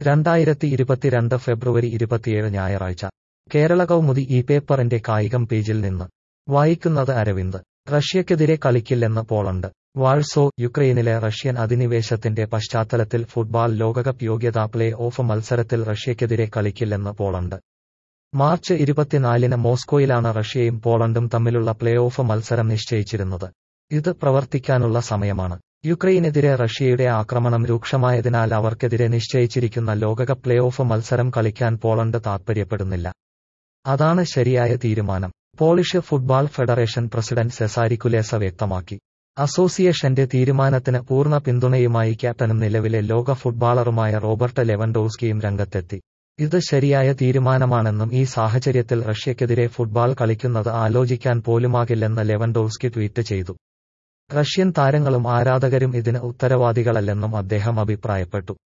രണ്ടായിരത്തി ഇരുപത്തിരണ്ട് ഫെബ്രുവരി ഇരുപത്തിയേഴ് ഞായറാഴ്ച കേരള കൗമുദി ഈ പേപ്പറിന്റെ കായികം പേജിൽ നിന്ന് വായിക്കുന്നത് അരവിന്ദ് റഷ്യക്കെതിരെ കളിക്കില്ലെന്ന് പോളണ്ട് വാഴ്സോ യുക്രൈനിലെ റഷ്യൻ അധിനിവേശത്തിന്റെ പശ്ചാത്തലത്തിൽ ഫുട്ബാൾ ലോകകപ്പ് യോഗ്യതാ പ്ലേ ഓഫ് മത്സരത്തിൽ റഷ്യക്കെതിരെ കളിക്കില്ലെന്ന് പോളണ്ട് മാർച്ച് ഇരുപത്തിനാലിന് മോസ്കോയിലാണ് റഷ്യയും പോളണ്ടും തമ്മിലുള്ള പ്ലേ ഓഫ് മത്സരം നിശ്ചയിച്ചിരുന്നത് ഇത് പ്രവർത്തിക്കാനുള്ള സമയമാണ് യുക്രൈനെതിരെ റഷ്യയുടെ ആക്രമണം രൂക്ഷമായതിനാൽ അവർക്കെതിരെ നിശ്ചയിച്ചിരിക്കുന്ന ലോകകപ്പ് പ്ലേ ഓഫ് മത്സരം കളിക്കാൻ പോളണ്ട് താൽപ്പര്യപ്പെടുന്നില്ല അതാണ് ശരിയായ തീരുമാനം Polish football federation president Cezary Kulesza വ്യക്തമാക്കി അസോസിയേഷന്റെ തീരുമാനത്തിന് പൂർണ്ണ പിന്തുണയുമായി ക്യാപ്റ്റനും നിലവിലെ ലോക ഫുട്ബോളറുമായ റോബർട്ട് ലെവൻഡോസ്കിയും രംഗത്തെത്തി ഇത് ശരിയായ തീരുമാനമാണെന്നും ഈ സാഹചര്യത്തിൽ റഷ്യക്കെതിരെ ഫുട്ബാൾ കളിക്കുന്നത് ആലോചിക്കാൻ പോലുമാകില്ലെന്ന് ലെവൻഡോസ്കി ട്വീറ്റ് ചെയ്തു റഷ്യൻ താരങ്ങളും ആരാധകരും ഇതിന് ഉത്തരവാദികളല്ലെന്നും അദ്ദേഹം അഭിപ്രായപ്പെട്ടു